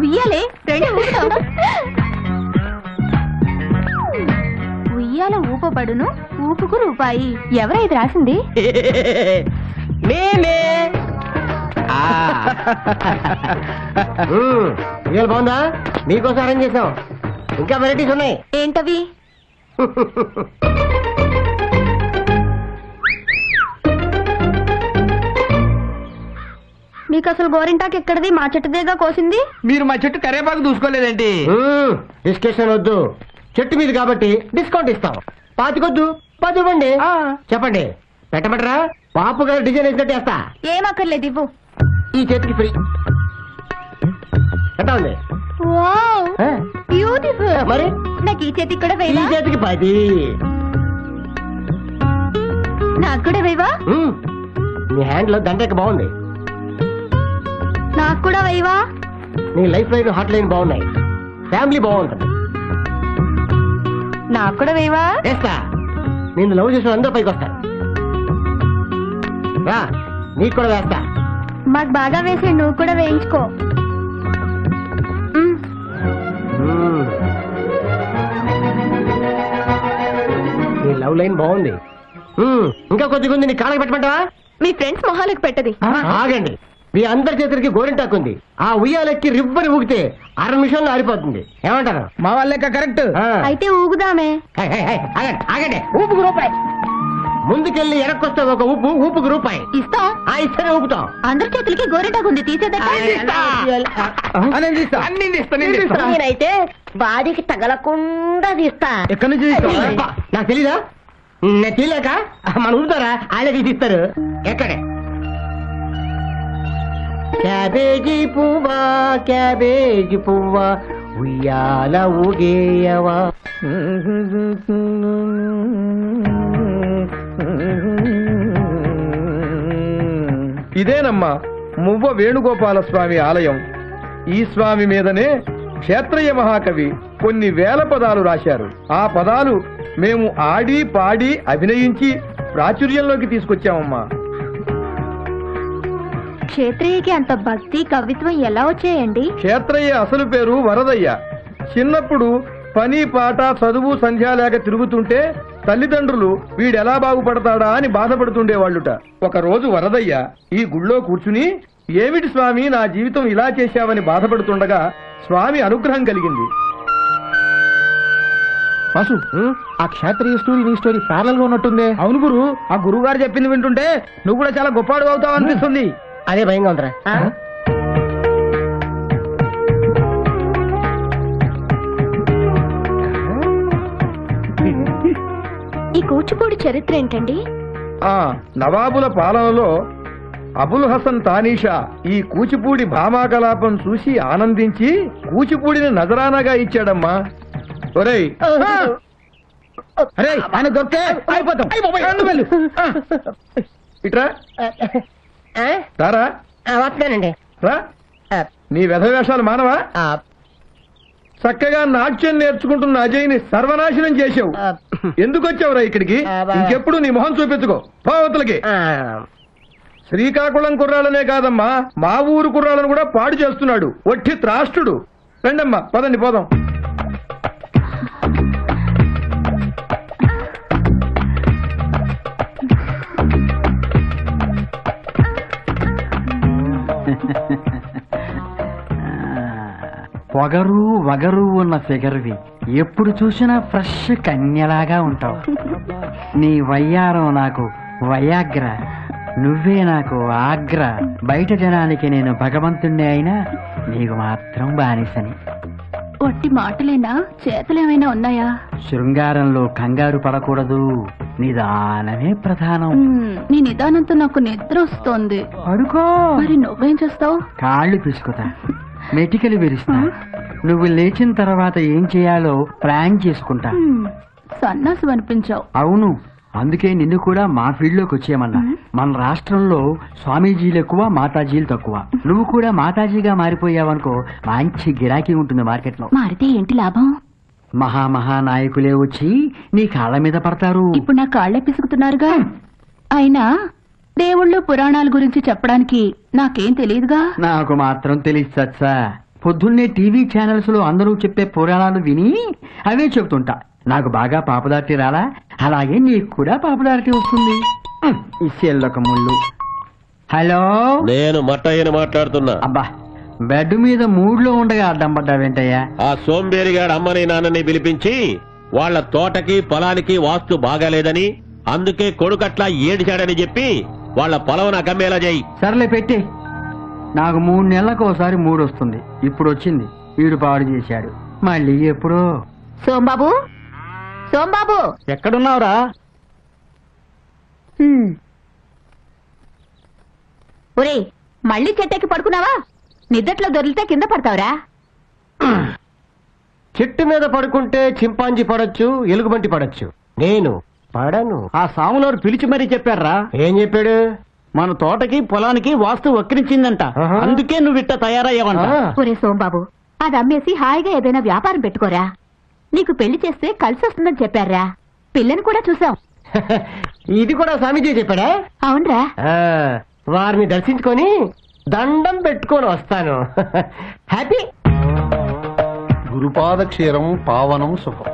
ఉయ్యాలే ready ఊపుతాం ఉయ్యాల ఊపబడును ఊపుకు రూపాయి ఎవరైతే రాసింది నేనే ఇవాళ బాగుందా మీకోసం అరేంజ్ చేసాం ఇంకా వెరైటీస్ ఉన్నాయి ఏంటవి మీకు అసలు గోరింటాకు ఎక్కడిది మా చెట్టుదేగా కోసింది మీరు మా చెట్టు కరేపాకు చూసుకోలేదేంటి డిస్కషన్ వద్దు చెట్టు మీద కాబట్టి డిస్కౌంట్ ఇస్తాం పాతికొద్దు పది ఇవ్వండి చెప్పండి పెట్టమంటారా పాపు గారు డిజైన్ వేసినట్టు వేస్తా ఏం అక్కర్లేదు ఇవ్వు ఈ చేతికి ఫ్రీ ఎట్టా ఉంది వావ్ ఆ? బ్యూటిఫుల్ మరి నాకు ఈ చేతికి కూడా ఈ వేయవా చేతికి పది నాకు కూడా వేయవా మ్మ్. నీ హ్యాండ్ లో దండక బాగుంది నాకు కూడా వేయవా నీ లైఫ్ లైన్ హార్ట్ లైన్ బాగున్నాయి ఫ్యామిలీ బాగుంటుంది నాకు కూడా వేయవా వేస్తా నేను లవ్ చేసిన అందరూ పైకి వస్తారు రా నీకు కూడా వేస్తా మాకు బాగా వేసి నువ్వు కూడా వేయించుకో మ్, మ్మ్. నీ లవ్ లైన్ బాగుంది మ్మ్. ఇంకా కొద్దిగా ఉంది నీ కాళ్ళకి పెట్టమంటావా మీ ఫ్రెండ్స్ మొహాలకు పెట్టది ఆగండి మీ అందరి చేతులకి గోరింటాకు ఉంది ఆ ఉయ్యాలెక్కి రిబ్బని ఊగితే అర నిమిషంలో ఆరిపోతుంది ఏమంటారు మా వాళ్ళ కరెక్ట్ ఆ. అయితే ఊగుదామే హే, హే, హే, ఆగండి ఆగండి ఊపుకు రూపాయి ముందుకెళ్ళి వెనక్కొస్తే ఒక ఊపు ఊపుకు రూపాయి ఇస్తాం ఆ ఇస్తేనే ఊపుతాం అందరి చేతులకి గోరెటాకు ఉంది తీసేదట నేను తీస్తా అన్ని తీస్తా నేను తీస్తా నేనైతే బాడీకి తగలకుండా తీస్తా ఎక్కడి నుంచి తీస్తావు అబ్బా, నాకు తెలీదా నేను తెలియక మన ఊరుతారా వాళ్ళే తీసిస్తారు ఎక్కడే క్యాబేజీ పువ్వా క్యాబేజీ పువ్వా ఉయ్యాల ఊగేయవా ఇదేనమ్మా మువ్వ వేణుగోపాల స్వామి ఆలయం ఈ స్వామి మీదనే క్షేత్రయ్య మహాకవి కొన్ని వేల పదాలు రాశారు ఆ పదాలు మేము ఆడి పాడి అభినయించి ప్రాచుర్యంలోకి తీసుకొచ్చామమ్మా క్షేత్రియకి అంత భక్తి కవిత్వం ఎలా వచ్చాయండి క్షేత్రయ్య అసలు పేరు వరదయ్య చిన్నప్పుడు పని పాట చదువు సంధ్యా లేక తిరుగుతుంటే తల్లిదండ్రులు వీడెలా బాగుపడతాడా అని బాధపడుతుండేవాళ్ళుట ఒక రోజు వరదయ్య ఈ గుళ్ళో కూర్చుని ఏమిటి స్వామి నా జీవితం ఇలా చేశావని బాధపడుతుండగా స్వామి అనుగ్రహం కలిగింది వాసు ఆ క్షేత్రీయ స్టోరీ నీ స్టోరీ ప్యారల్ గా ఉన్నట్టుందే అవును గురు ఆ గురువు గారు చెప్పింది వింటుంటే నువ్వు కూడా చాలా గొప్పవాడు అవుతావు అనిపిస్తుంది అదే భయంగా ఉందిరా ఈ కూచిపూడి చరిత్ర ఏంటండి ఆ నవాబుల పాలనలో అబుల్ హసన్ తానీషా ఈ కూచిపూడి భామాకలాపం చూసి ఆనందించి కూచిపూడిని నజరానాగా ఇచ్చాడమ్మా ఒరేయ్ అరే ఆయన దొరికే అయిపోతాం నువ్వు వెళ్ళు. ఆ. ఇట్రా ఆ? రారా ఆ, వస్తున్నానండి రా ఆ, నీ వ్యధవేషాలు మానవా ఆ, చక్కగా నాట్యం నేర్చుకుంటున్న అజయ్ని సర్వనాశనం చేసావు ఆ, ఎందుకు వచ్చావురా ఇక్కడికి ఆ, బా- ఇంకెప్పుడు నీ మొహం చూపించుకో పోవతలకి ఆ, శ్రీకాకుళం కుర్రాళ్ళనే కాదమ్మా మా ఊరు కుర్రాళ్ళను కూడా పాడు చేస్తున్నాడు ఒట్టి త్రాష్టుడు రండమ్మా పదండి పోదాం పొగరు వగరు ఉన్న ఫిగర్వి ఎప్పుడు చూసినా ఫ్రెష్ కన్యలాగా ఉంటావు నీ వయ్యారం నాకు వయాగ్ర నువ్వే నాకు ఆగ్ర బయట జనానికి నేను భగవంతుణ్ణి అయినా నీకు మాత్రం బానిసని ఒట్టి మాటలేనా చేతలేమైనా ఉన్నాయా శృంగారంలో కంగారు పడకూడదు నిదానమే ప్రధానం మ్, నీ నిదానంతో నాకు నిద్ర వస్తోంది పడుకో మరి నువ్వేం చేస్తావు కాళ్ళు పిసుకుతా మెటికలు విరుస్తా నువ్వు లేచిన తర్వాత ఏం చేయాలో ప్లాన్ చేసుకుంటా సన్నాసు అనిపించావు అవును అందుకే నిన్ను కూడా మా ఫీల్డ్ లోకి వచ్చేయమన్నా మన రాష్ట్రంలో స్వామీజీలు ఎక్కువ మాతాజీలు తక్కువ నువ్వు కూడా మాతాజీగా మారిపోయావనుకో మంచి గిరాకీ ఉంటుంది మార్కెట్ లో మారితే ఏంటి లాభం మహా మహా నాయకులే వచ్చి నీ కాళ్ళ మీద పడతారు ఇప్పుడు నా కాళ్ళే పిసుకుతున్నారుగా అయినా దేవుళ్ళు పురాణాల గురించి చెప్పడానికి నాకేం తెలియదుగా నాకు మాత్రం తెలియచ్చా పొద్దున్నే టీవీ ఛానల్స్ లో అందరూ చెప్పే పురాణాలు విని అవే చెబుతుంటా నాకు బాగా పాపులారిటీ రాలా అలాగే నీకు కూడా పాపులారిటీ వస్తుంది ఉమ్, ఈ సెల్లొక ముళ్ళు హలో నేను మట్టయ్యని మాట్లాడుతున్నా అబ్బా బెడ్ మీద మూడ్లో ఉండగా అడ్డం పడ్డావేంటయ్యా ఆ సోంబేరిగాడు అమ్మని నాన్నని పిలిపించి వాళ్ళ తోటకి పొలానికి వాస్తు బాగాలేదని అందుకే కొడుకట్లా ఏడిచాడని చెప్పి వాళ్ళ పొలం అమ్మేలా చేయి సర్లే పెట్టి నాకు మూడు నెలలకు ఒకసారి మూడు వస్తుంది ఇప్పుడు వచ్చింది వీడు పాడు చేశాడు మళ్ళీ ఎప్పుడో సోంబాబు సోంబాబు ఎక్కడున్నావురా హ్మ్. ఒరేయ్ మళ్ళీ చెట్టెక్కి పడుకున్నావా నిద్దట్లో దొరికితే కింద పడతావురా చెట్టు మీద పడుకుంటే చింపాంజీ పడొచ్చు ఎలుగుబంటి పడొచ్చు నేను పడను ఆ సాములోరు పిలిచి మరీ చెప్పారా ఏం చెప్పాడు మన తోటకి పొలానికి వాస్తు వక్రించిందంట ఆహా. అందుకే నువ్వు ఇట్ట తయారయ్యావంట ఆ. ఒరే సోంబాబు అది అమ్మేసి హాయిగా ఏదైనా వ్యాపారం పెట్టుకోరా నీకు పెళ్లి చేస్తే కలిసి వస్తుందని చెప్పారా పిల్లని కూడా చూసాం ఇది కూడా స్వామీజీ చెప్పాడా అవునరా ఆ, వారిని దర్శించుకొని దండం పెట్టుకొని వస్తాను హ్యాపీ గురుపాద క్షీరం పావనం సుఖం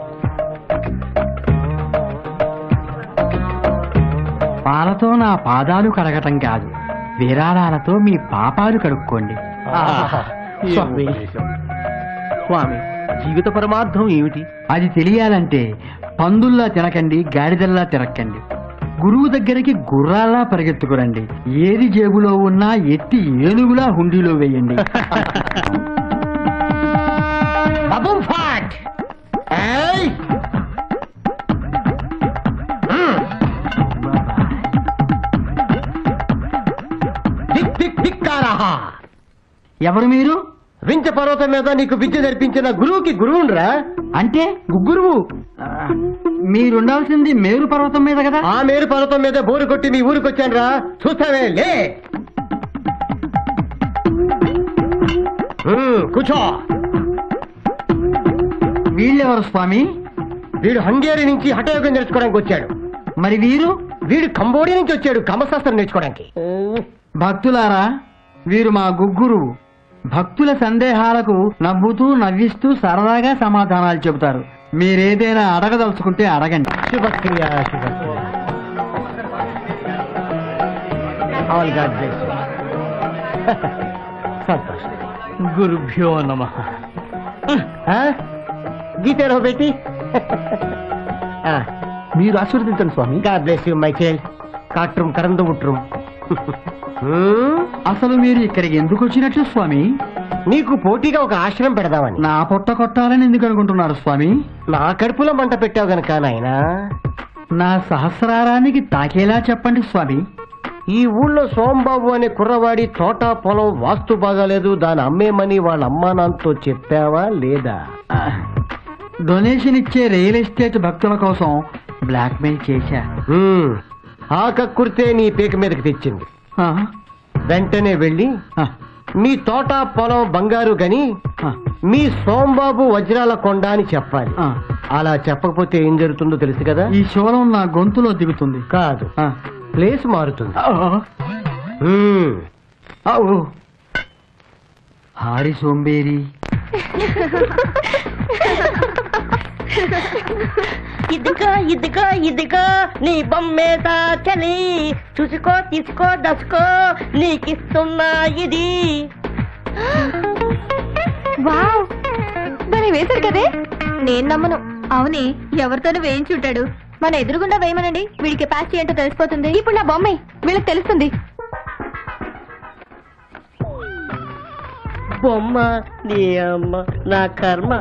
పాలతో నా పాదాలు కడగటం కాదు విరాళాలతో మీ పాపాలు కడుక్కోండి స్వామి స్వామి జీవిత పరమార్థం ఏమిటి అది తెలియాలంటే పందుల్లా తినకండి గాడిదల్లా తిరక్కండి గురువు దగ్గరికి గుర్రాల్లా పరిగెత్తుకురండి ఏది జేబులో ఉన్నా ఎత్తి ఏనుగులా హుండీలో వేయండి బబుం ఫాట్ ఏయ్! దిక్ దిక్ దిక్కారహా ఎవరు మీరు వించ పర్వతం మీద నీకు విద్య నేర్పించిన గురువుకి గురువుండ్రా అంటే గుగ్గురువు ఆ, మీరుండాల్సింది మేరు పర్వతం మీద కదా ఆ మేరు పర్వతం మీద బోరు కొట్టి మీ ఊరికి వచ్చానురా చూస్తావే లే ఉమ్, కూర్చో వీళ్ళెవరు స్వామి వీడు హంగేరి నుంచి హఠయోగం నేర్చుకోవడానికి వచ్చాడు మరి వీరు వీడు కంబోడియా నుంచి వచ్చాడు కమశాస్త్రం నేర్చుకోవడానికి భక్తులారా వీరు మా గుగ్గురు భక్తుల సందేహాలకు నవ్వుతూ నవ్విస్తూ సరదాగా సమాధానాలు చెబుతారు మీరేదైనా అడగదలుచుకుంటే అడగండి శుభక్రియ శుభక్రియ ఆల్ గాడ్ బ్లెస్ సంతోషం గురుభ్యో నమ గీతారో బేటి మీరు ఆశీర్వదించండి స్వామి God bless you my child కాట్rum కరందు ఉట్rum అసలు మీరు ఇక్కడికి ఎందుకు వచ్చినట్లు స్వామి నీకు పోటీగా ఒక ఆశ్రమం పెడదామని నా పొట్ట కొట్టాలని ఎందుకు అనుకుంటున్నారు స్వామి నా కడుపులో మంట పెట్టావు గనక నాయనా నా సహస్రారానికి తాకేలా చెప్పండి స్వామి ఈ ఊళ్ళో సోంబాబు అనే కుర్రవాడి తోట పొలం వాస్తు బాగాలేదు దాని అమ్మేమని వాళ్ళ అమ్మా నాన్నతో చెప్పావా లేదా ఆ, డొనేషన్ ఇచ్చే రియల్ ఎస్టేట్ భక్తుల కోసం బ్లాక్మెయిల్ చేశా హ్మ్. ఆ కక్కుర్తే నీ పీక మీదకి తెచ్చింది ఆ, వెంటనే వెళ్ళి ఆ, మీ తోట పొలం బంగారు గని ఆ, మీ సోంబాబు వజ్రాల కొండ అని చెప్పాలి ఆ. అలా చెప్పకపోతే ఏం జరుగుతుందో తెలుసు కదా ఈ శూలం నా గొంతులో దిగుతుంది కాదు ఆ, ప్లేస్ మారుతుంది ఆ, హ్మ్. ఆ, ఓ. హారి సోంబేరి ఇదిగో ఇదిగో ఇదిగో నీ బొమ్మేత చలి చూసుకో తీసుకో దసుకో నీకిస్తున్నా ఇది వావ్ మరి వేశారు కదే నేను నమ్మను అవునే ఎవరితోనూ వేయించుంటాడు మన ఎదురుగుండా వేయమనండి వీడికి కెపాసిటీ ఏంటో తెలిసిపోతుంది ఇప్పుడు నా బొమ్మే వీళ్ళకి తెలుస్తుంది బొమ్మ నీ అమ్మ నా కర్మ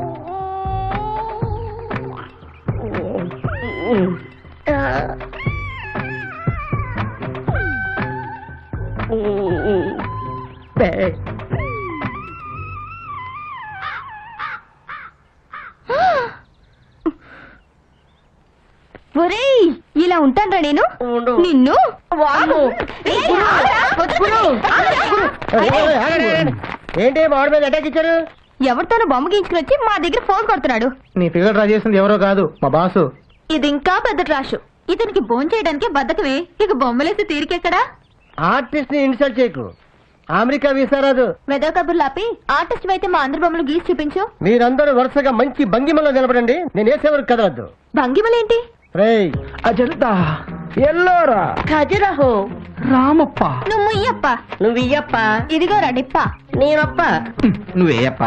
ఒరేయ్ ఇలా ఉంటానరా నేను ఉండు. నిన్ను వాము. ఏయ్, ఆగరా, వద్దు. ఆగరా. ఏయ్, ఏయ్, ఆగండి, ఆగండి. ఏంటి మామిడి మీద అటాక్ ఇచ్చారు ఎవరితోనూ బొమ్మ గీయించుకుని వచ్చి మా దగ్గర ఫోన్ కొడుతున్నాడు నీ ఫిగర్ డ్రా చేసింది ఎవరో కాదు మా బాసు ఇది ఇంకా పెద్ద ట్రాష్ ఇతనికి బోన్ చేయడానికి బద్దకమే ఇక బొమ్మలేసి తీరికెక్కడా ఆర్టిస్ట్ ని ఇన్సల్ట్ చేయకు అమెరికా వీసా రాదు వెదవ కబుర్లు ఆపి ఆర్టిస్ట్ అయితే మా అందరి బొమ్మలు గీసి చూపించు మీరందరూ వరుసగా మంచి భంగిమలో నిలబడండి నేను వేసేవరకు కదలద్దు భంగిమలేంటి రేయ్ అజంతా ఎల్లోరా ఖజురహో రామప్ప నువ్వు ముయ్యప్ప నువ్వు ఇయ్యప్ప ఇదిగో రడిప్ప నేనప్ప నువ్వేయప్ప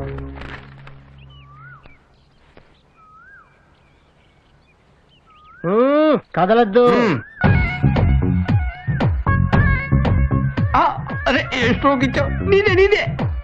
మ్మ్, కదలద్దు అరే ఏ స్ట్రోక్ ఇచ్చావు నీదే నీదే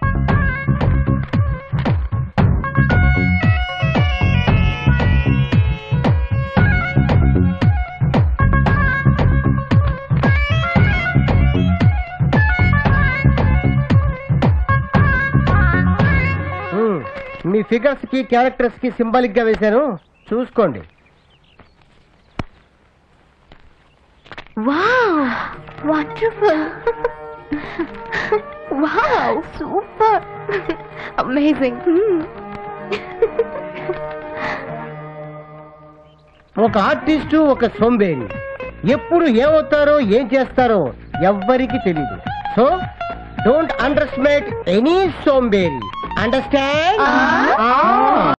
మ్మ్, మీ ఫిగర్స్ కి క్యారెక్టర్స్ కి సింబాలిక్ గా వేశాను చూసుకోండి wow wonderful wow super amazing ఒక ఆర్టిస్టు ఒక సోంబేరి ఎప్పుడు ఏమవుతారో ఏం చేస్తారో ఎవ్వరికి తెలియదు so don't underestimate any సోంబేరి అండర్స్టాండ్